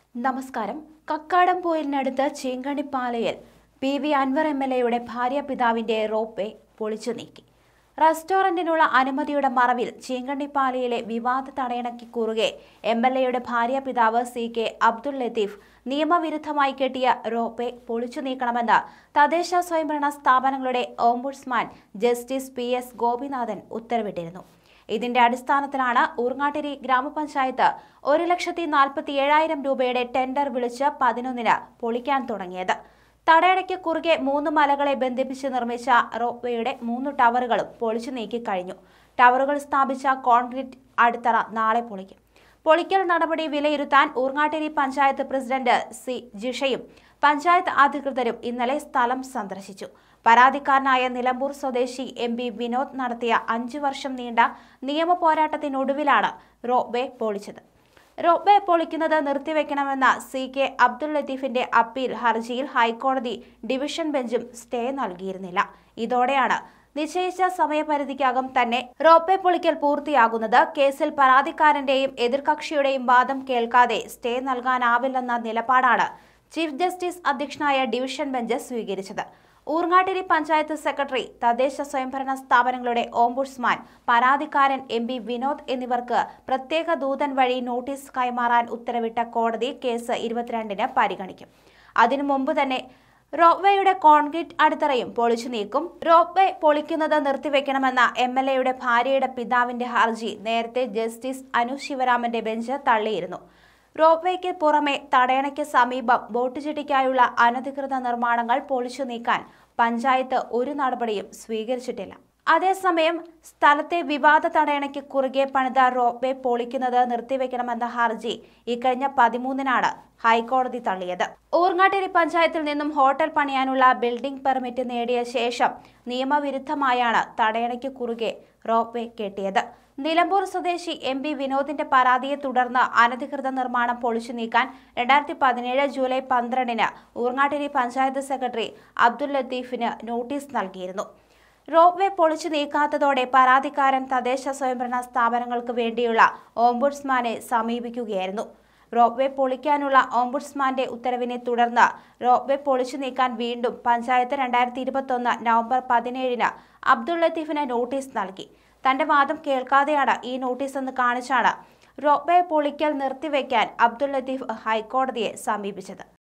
നമസ്കാരം കക്കാടംപോയിലിനടുത്ത് ചീങ്കണിപ്പാലയിൽ P V Anvar M L എയുടെ ഭാര്യ പിതാവിന്റെ റോപ്പ് പൊളിച്ചു നീക്കി റെസ്റ്റോറന്റിനുള്ള അനുമതിയുടെ മറവിൽ ചീങ്കണ്ണിപ്പാലയിലെ വിവാദ തടയണയ്ക്ക് കുറുകെ എം എൽ എയുടെ ഭാര്യ പിതാവ് സി കെ അബ്ദുൾ ലത്തീഫ് നിയമവിരുദ്ധമായി കെട്ടിയ റോപ്പെ പൊളിച്ചു നീക്കണമെന്ന് തദ്ദേശ സ്വയംഭരണ സ്ഥാപനങ്ങളുടെ ombudsman justice P S Gopinathan ഉത്തരവിട്ടിരുന്നു ഇതിന്റെ അടിസ്ഥാനത്തിലാണ് ഊർങ്ങാട്ടിരി ഗ്രാമപഞ്ചായത്ത് ഒരു ലക്ഷത്തി നാൽപ്പത്തി ഏഴായിരം രൂപയുടെ ടെൻഡർ വിളിച്ച് പതിനൊന്നിന് പൊളിക്കാൻ തുടങ്ങിയത് തടയണയ്ക്ക് കുറുകെ മൂന്ന് മലകളെ ബന്ധിപ്പിച്ച് നിർമ്മിച്ച റോപ്വേയുടെ മൂന്ന് ടവറുകളും പൊളിച്ചു നീക്കി കഴിഞ്ഞു ടവറുകൾ സ്ഥാപിച്ച കോൺക്രീറ്റ് അടിത്തറ നാളെ പൊളിക്കും പൊളിക്കൽ നടപടി വിലയിരുത്താൻ ഊർങ്ങാട്ടിരി പഞ്ചായത്ത് പ്രസിഡന്റ് സി ജിഷയും പഞ്ചായത്ത് അധികൃതരും ഇന്നലെ സ്ഥലം സന്ദർശിച്ചു പരാതിക്കാരനായ നിലമ്പൂർ സ്വദേശി എം പി വിനോദ് നടത്തിയ അഞ്ചു വർഷം നീണ്ട നിയമ പോരാട്ടത്തിനൊടുവിലാണ് റോബേ പൊളിച്ചത് റോബേ പൊളിക്കുന്നത് നിർത്തിവെക്കണമെന്ന സി കെ അബ്ദുൾ ലത്തീഫിന്റെ അപ്പീൽ ഹർജിയിൽ ഹൈക്കോടതി ഡിവിഷൻ ബെഞ്ചും സ്റ്റേ നൽകിയിരുന്നില്ല ഇതോടെയാണ് നിശ്ചയിച്ച സമയപരിധിക്കകം തന്നെ റോപ്പെ പൊളിക്കൽ പൂർത്തിയാകുന്നത് കേസിൽ പരാതിക്കാരന്റെയും എതിർകക്ഷിയുടെയും വാദം കേൾക്കാതെ സ്റ്റേ നൽകാനാവില്ലെന്ന നിലപാടാണ് ചീഫ് ജസ്റ്റിസ് അധ്യക്ഷനായ ഡിവിഷൻ ബെഞ്ച് സ്വീകരിച്ചത് ഊർങ്ങാട്ടിരി പഞ്ചായത്ത് സെക്രട്ടറി തദ്ദേശ സ്വയംഭരണ സ്ഥാപനങ്ങളുടെ ഓംബുഡ്സ്മാൻ പരാതിക്കാരൻ എം പി വിനോദ് എന്നിവർക്ക് പ്രത്യേക ദൂതൻ വഴി നോട്ടീസ് കൈമാറാൻ ഉത്തരവിട്ട കോടതി കേസ് ഇരുപത്തിരണ്ടിന് പരിഗണിക്കും അതിനു മുമ്പ് തന്നെ റോപ്വേയുടെ കോൺക്രീറ്റ് അടിത്തറയും പൊളിച്ചു നീക്കും റോപ്വേ പൊളിക്കുന്നത് നിർത്തിവെക്കണമെന്ന എം എൽ എയുടെ ഭാര്യയുടെ പിതാവിന്റെ ഹർജി നേരത്തെ ജസ്റ്റിസ് അനു ശിവരാമന്റെ ബെഞ്ച് തള്ളിയിരുന്നു റോപ്വേക്ക് പുറമെ തടയണയ്ക്ക് സമീപം ബോട്ട് ചെട്ടിക്കായുള്ള അനധികൃത നിർമ്മാണങ്ങൾ പൊളിച്ചു നീക്കാൻ പഞ്ചായത്ത് ഒരു നടപടിയും സ്വീകരിച്ചിട്ടില്ല അതേസമയം സ്ഥലത്തെ വിവാദ തടയണയ്ക്ക് കുറുകെ പണിത റോപ്വേ പൊളിക്കുന്നത് നിർത്തിവെക്കണമെന്ന ഹർജി ഇക്കഴിഞ്ഞ പതിമൂന്നിനാണ് ഹൈക്കോടതി തള്ളിയത് ഊർങ്ങാട്ടിരി പഞ്ചായത്തിൽ നിന്നും ഹോട്ടൽ പണിയാനുള്ള ബിൽഡിംഗ് പെർമിറ്റ് നേടിയ ശേഷം നിയമവിരുദ്ധമായാണ് തടയണയ്ക്ക് കുറുകെ റോപ്വേ കെട്ടിയത് നിലമ്പൂർ സ്വദേശി എം പി വിനോദിന്റെ പരാതിയെ തുടർന്ന് അനധികൃത നിർമ്മാണം പൊളിച്ചു നീക്കാൻ രണ്ടായിരത്തി പതിനേഴ് ജൂലൈ പന്ത്രണ്ടിന് ഊർങ്ങാട്ടിരി പഞ്ചായത്ത് സെക്രട്ടറി അബ്ദുൽ ലത്തീഫിന് നോട്ടീസ് നൽകിയിരുന്നു റോപ്വേ പൊളിച്ചു നീക്കാത്തതോടെ പരാതിക്കാരൻ തദ്ദേശ സ്വയംഭരണ സ്ഥാപനങ്ങൾക്ക് വേണ്ടിയുള്ള ഓംബുഡ്സ്മാനെ സമീപിക്കുകയായിരുന്നു റോപ്വേ പൊളിക്കാനുള്ള ഓംബുഡ്സ്മാന്റെ ഉത്തരവിനെ തുടർന്ന് റോപ്വേ പൊളിച്ചു നീക്കാൻ വീണ്ടും പഞ്ചായത്ത് രണ്ടായിരത്തി ഇരുപത്തൊന്ന് നവംബർ പതിനേഴിന് അബ്ദുൾ ലത്തീഫിന് നോട്ടീസ് നൽകി തന്റെ വാദം കേൾക്കാതെയാണ് ഈ നോട്ടീസ് എന്ന് കാണിച്ചാണ് റോപ്വേ പൊളിക്കൽ നിർത്തിവെക്കാൻ അബ്ദുൾ ലത്തീഫ് ഹൈക്കോടതിയെ സമീപിച്ചത്